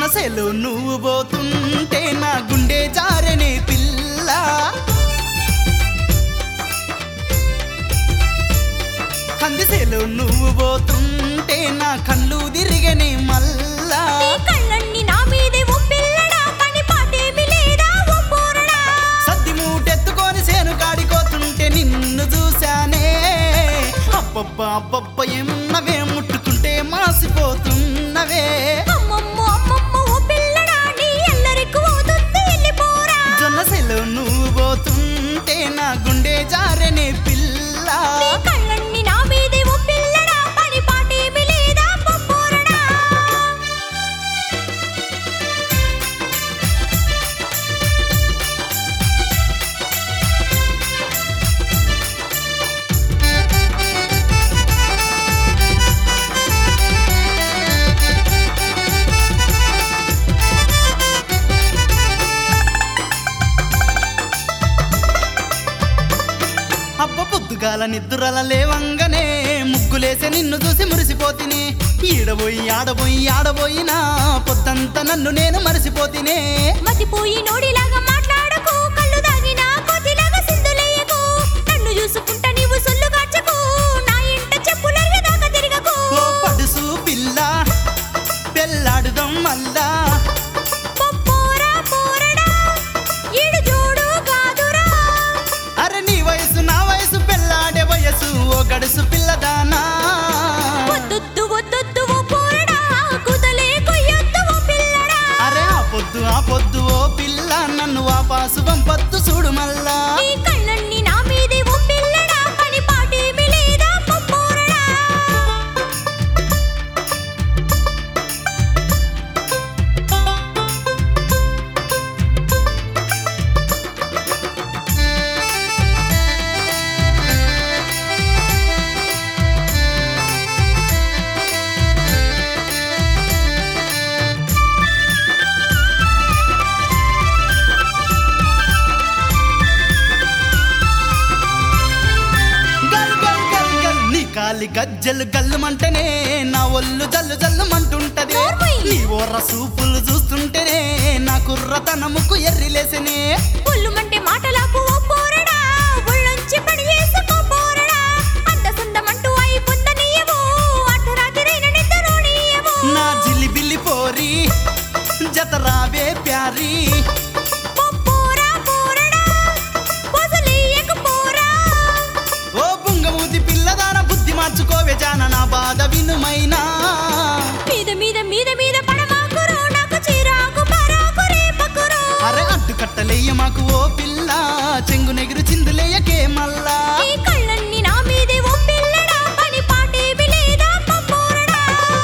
జొన్నసెలు నువ్వు పోతుంటే నా గుండె జారనే పిల్ల కందిసెలు నువ్వు పోతుంటే నా కళ్ళు తిరిగనే మల్లా నీ కళ్ళన్నీ నా మీదే ఓ పిల్లడా పని పాటేమి లేదా ఓ పోరడా సద్ది మూటెత్తుకొని సేను కాడికోతుంటే నిన్ను చూశానే అబ్బబ్బ అబ్బబ్బ ఏమున్నవే ముట్టుకుంటే మాసిపోతున్నవే అమ్మమ్మో అమ్మమ్మో ఓ పిల్లడా నీ ఎల్లరెక్కువ అవుతుంది వెళ్ళిపోరా జొన్నసెలు నువ్వు పోతుంటే నా గుండె జారనే పిల్ల నీ కళ్ళన్నీ నా మీదే ఓ పిల్లడా పని పాటేమి లేదా ఓ పోరడా అబ్బ పొద్దుగాల నిద్రల లేవంగానే ముగ్గులేసే నిన్ను చూసి మురిసిపోతిని ఈడబోయి ఆడబోయి ఆడబోయినా పొద్దంతా నన్ను నేను మరిసిపోతినే మతిపోయి నోడిలాగా మాట్లాడకు కళ్ళు దాగినా కోతిలాగా సిందులేయకు నన్ను చూసుకుంటా నీవు సొల్లు కాచకు నా ఇంట చెప్పులరిగే దాకా తిరగకు ఓ పడుసు పిల్ల పెళ్ళాడుదాం మల్లా పోరా పోరడా ఈడు జోడు కాదురా అరే నీ వయసు నా వయసు పెళ్ళాడే వయసు ఓ గడుసు పిల్లదానా వద్దొద్దు వద్దొద్దు ఓ పోరడా కుదలే కొయ్యొద్దు ఓ పిల్లడా అరే ఆ పొద్దు ఆ పొద్దు ఓ పిల్ల నన్ను ఆ పాసు పంపొద్దు చూడు మల్లా నీ కళ్ళన్నీ నా మీదే ఓ పిల్లడా పని పాటేమి లేదా ఓ పోరడా గల్ గల్ గల్ గల్ నీ కాలి గజ్జలు గల్లుమంటేనే నా ఒళ్ళు జల్లు జల్లుమంటుంటది నోర్మై. నీ ఓర్ర సూపులు చూస్తుంటేనే నా కుర్రతనముకు ఎర్రిలేసనే ఒళ్ళుమంటే మాటలాపు ఓ పోరడా ఒళ్ళొంచి పని చేసుకో పోరడా అంత సొందమంటూ అయి పొందనీయవు అర్ధరాత్రైన నిద్రనీయవు నా జిలిబిలి పోరి జతరావే ప్యారి ఓ పోరా పోరడా పొసలీయక పోరా ఓ బుంగమూతి పిల్లదాన బుద్ధి మార్చుకోవే జాన నా బాధ వినుమైనా మీద మీద మీద మీద పడమాకురో నాకు చిరాకు పరాకు రేపకురో అరే అడ్డుకట్టలేయ మాకు ఓ పిల్ల చెంగు నెగురు చిందులేయకే మల్లా ఈ కళ్ళన్నీ నా మీదే ఓ పిల్లడా పని పాటేమి లేదా ఓ పోరడా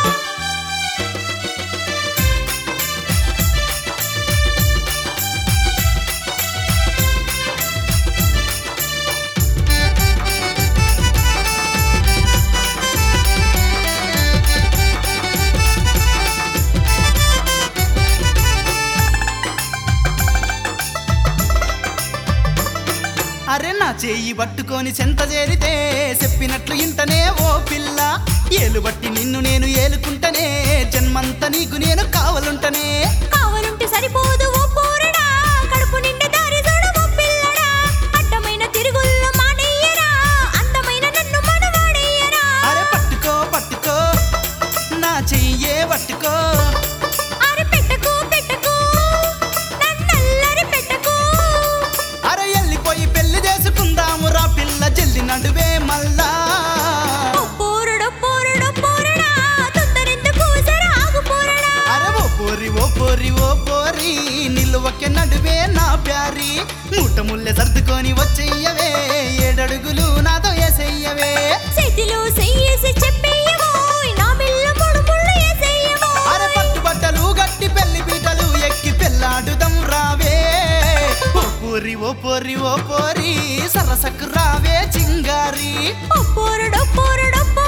అరే నా చేయి పట్టుకొని చెంత చేరితే చెప్పినట్లు ఇంటనే ఓ పిల్ల ఏలు బట్టి నిన్ను నేను ఏలుకుంటనే జన్మంతా నీకు నేను కావలుంటనే కావాలంటే సరిపోదు ఓ పోరడా కడుపు నిండా దారి చూడ ఓ పిల్లడా అడ్డమైన తిరుగుల్లో మానయ్యరా అందమైన నన్ను మనవాడయ్యరా అరే పట్టుకో పట్టుకో నా చెయ్యే పట్టుకో అరే పెట్టకు పెట్టకు నన్నల్లరి పెట్టకు అరే ఎల్లిపోయి పెళ్లి చేసుకుందాము రా పిల్ల జల్లి నడువే మల్లా ఓ పోరడో పోరడో పోరడా తొందరెందుకు సరే ఆగు పోరడా అరే ఓ పోరి ఓ పోరి ఓ పోరి నిలువకే నడువే నా ప్యారి మూట ముల్లె సర్దుకొని వచ్చేయ్యవే ఏడడుగులు నాతో ఏసెయ్యవే చేతిలో చెయ్యేసి చెప్పేయవో నా మెల్ల మూడు ముళ్ళు వేసేయవో అరే పట్టు బట్టలు గట్టి పెళ్లి పీటలు ఎక్కి పెళ్ళాడుదం రావే ఓ పోరి ఓ పోరి ఓ పోరి సరసకు రావే చింగారి ఓ పోరడో పోరడో